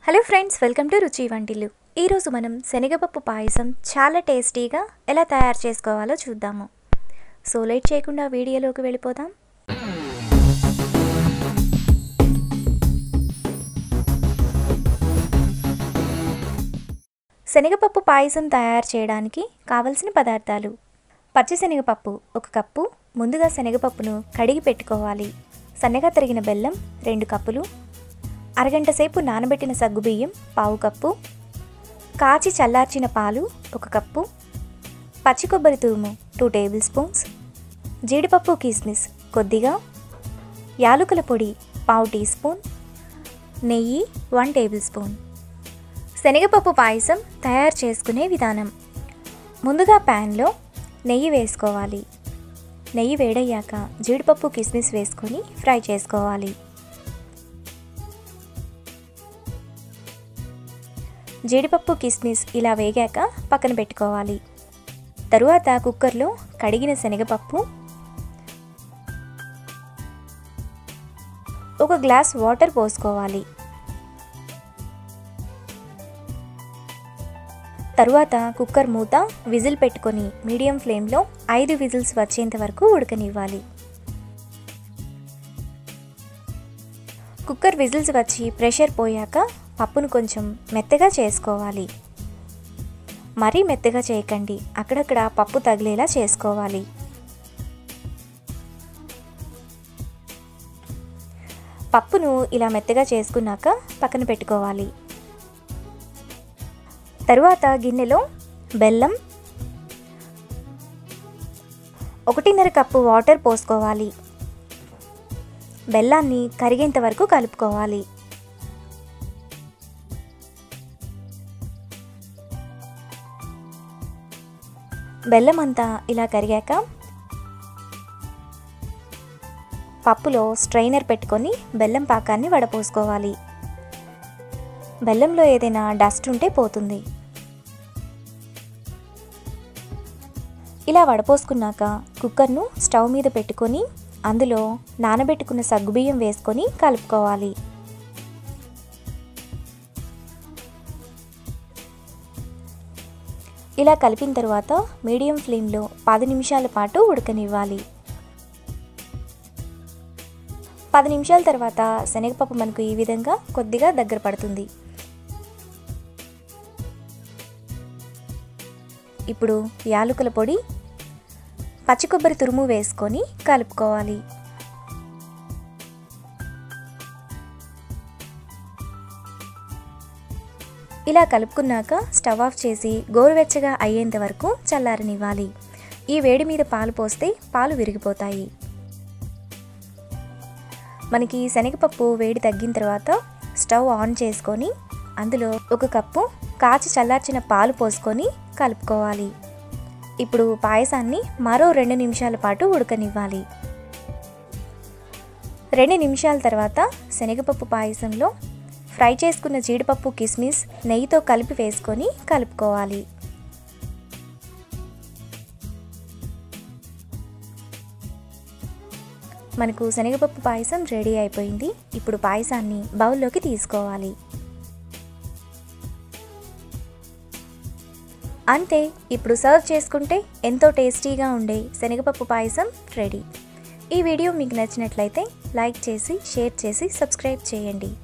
hello friends welcome to రుచి వంటిల్లు ఈరోజు మనం శనగపప్పు పాయసం చాలా టేస్టీగా ఎలా తయారు చేసుకోవాలో చూద్దాము సో లేట్ చేయకుండా వీడియోలోకి వెళ్ళిపోదాం శనగపప్పు పాయసం తయారు చేయడానికి కావలసిన పదార్థాలు పచ్చిశనగపప్పు ఒక కప్పు ముందుగా శనగపప్పును కడిగి పెట్టుకోవాలి సన్నగా తరిగిన బెల్లం రెండు కప్పులు అరగంట సేపు నానబెట్టిన సగ్గుబియ్యం పావు కప్పు కాచి చల్లార్చిన పాలు ఒక కప్పు పచ్చి కొబ్బరి తురుము టూ టేబుల్ స్పూన్స్ జీడిపప్పు కిస్మిస్ కొద్దిగా యాలకుల పొడి పావు టీ స్పూన్ నెయ్యి వన్ టేబుల్ స్పూన్ శనగపప్పు పాయసం తయారు చేసుకునే విధానం ముందుగా ప్యాన్లో నెయ్యి వేసుకోవాలి నెయ్యి వేడయ్యాక జీడిపప్పు కిస్మిస్ వేసుకొని ఫ్రై చేసుకోవాలి జీడిపప్పు కిస్మిస్ ఇలా వేగాక పక్కన పెట్టుకోవాలి తరువాత కుక్కర్లో కడిగిన శనగపప్పు ఒక గ్లాస్ వాటర్ పోసుకోవాలి తరువాత కుక్కర్ మూత విజిల్ పెట్టుకొని మీడియం ఫ్లేమ్లో ఐదు విజిల్స్ వచ్చేంత వరకు ఉడకనివ్వాలి కుక్కర్ విజిల్స్ వచ్చి ప్రెషర్ పోయాక పప్పును కొంచెం మెత్తగా చేసుకోవాలి మరీ మెత్తగా చేయకండి అక్కడక్కడ పప్పు తగిలేలా చేసుకోవాలి పప్పును ఇలా మెత్తగా చేసుకున్నాక పక్కన పెట్టుకోవాలి తరువాత గిన్నెలో బెల్లం ఒకటిన్నర కప్పు వాటర్ పోసుకోవాలి బెల్లాన్ని కరిగేంత వరకు కలుపుకోవాలి బెల్లం అంతా ఇలా కరిగాక పప్పులో స్ట్రైనర్ పెట్టుకొని బెల్లం పాకాన్ని వడపోసుకోవాలి బెల్లంలో ఏదైనా డస్ట్ ఉంటే పోతుంది ఇలా వడపోసుకున్నాక కుక్కర్ను స్టవ్ మీద పెట్టుకొని అందులో నానబెట్టుకున్న సగ్గుబియ్యం వేసుకొని కలుపుకోవాలి ఇలా కలిపిన తర్వాత మీడియం ఫ్లేమ్లో పది నిమిషాల పాటు ఉడకనివ్వాలి పది నిమిషాల తర్వాత శనగపప్పు మనకు ఈ విధంగా కొద్దిగా దగ్గర పడుతుంది ఇప్పుడు యాలకుల పొడి పచ్చి కొబ్బరి తురుము వేసుకొని కలుపుకోవాలి ఇలా కలుపుకున్నాక స్టవ్ ఆఫ్ చేసి గోరువెచ్చగా అయ్యేంత వరకు చల్లారనివ్వాలి ఈ వేడి మీద పాలు పోస్తే పాలు విరిగిపోతాయి మనకి శనగపప్పు వేడి తగ్గిన తర్వాత స్టవ్ ఆన్ చేసుకొని అందులో ఒక కప్పు కాచి చల్లార్చిన పాలు పోసుకొని కలుపుకోవాలి ఇప్పుడు పాయసాన్ని మరో రెండు నిమిషాల పాటు ఉడకనివ్వాలి రెండు నిమిషాల తర్వాత శనగపప్పు పాయసంలో ఫ్రై చేసుకున్న జీడిపప్పు కిస్మిస్ నెయ్యితో కలిపి వేసుకొని కలుపుకోవాలి మనకు శనగపప్పు పాయసం రెడీ అయిపోయింది ఇప్పుడు పాయసాన్ని బౌల్లోకి తీసుకోవాలి అంతే ఇప్పుడు సర్వ్ చేసుకుంటే ఎంతో టేస్టీగా ఉండే శనగపప్పు పాయసం రెడీ ఈ వీడియో మీకు నచ్చినట్లయితే లైక్ చేసి షేర్ చేసి సబ్స్క్రైబ్ చేయండి